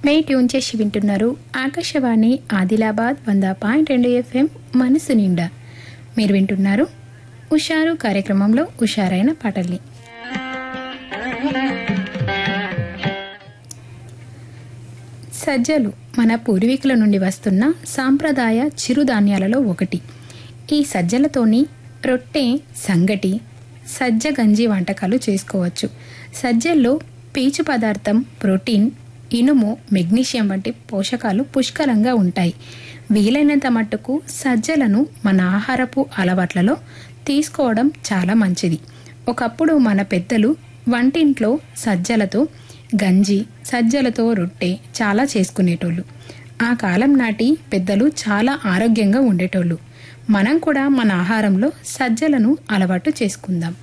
మే tune చేసి వింటున్నారు ఆకాశవాణి ఆదిలాబాద్ వంద పాయింట్ రెండు ఎఫ్ఎం మనసు నిండా మీరు వింటున్నారు ఉషారు కార్యక్రమంలో ఉషారైన పాటల్ని సజ్జలు మన పూర్వీకుల నుండి వస్తున్న సాంప్రదాయ చిరుధాన్యాలలో ఒకటి ఈ సజ్జలతోని రొట్టె సంగటి సజ్జ గంజి వంటకాలు చేసుకోవచ్చు సజ్జల్లో పీచు పదార్థం ప్రోటీన్ ఇనుము మెగ్నీషియం వంటి పోషకాలు పుష్కలంగా ఉంటాయి వీలైనంత మట్టుకు సజ్జలను మన ఆహారపు అలవాట్లలో తీసుకోవడం చాలా మంచిది ఒకప్పుడు మన పెద్దలు వంటింట్లో సజ్జలతో గంజి సజ్జలతో రొట్టె చాలా చేసుకునేటోళ్ళు ఆ కాలం నాటి పెద్దలు చాలా ఆరోగ్యంగా ఉండేటోళ్ళు మనం కూడా మన ఆహారంలో సజ్జలను అలవాటు చేసుకుందాం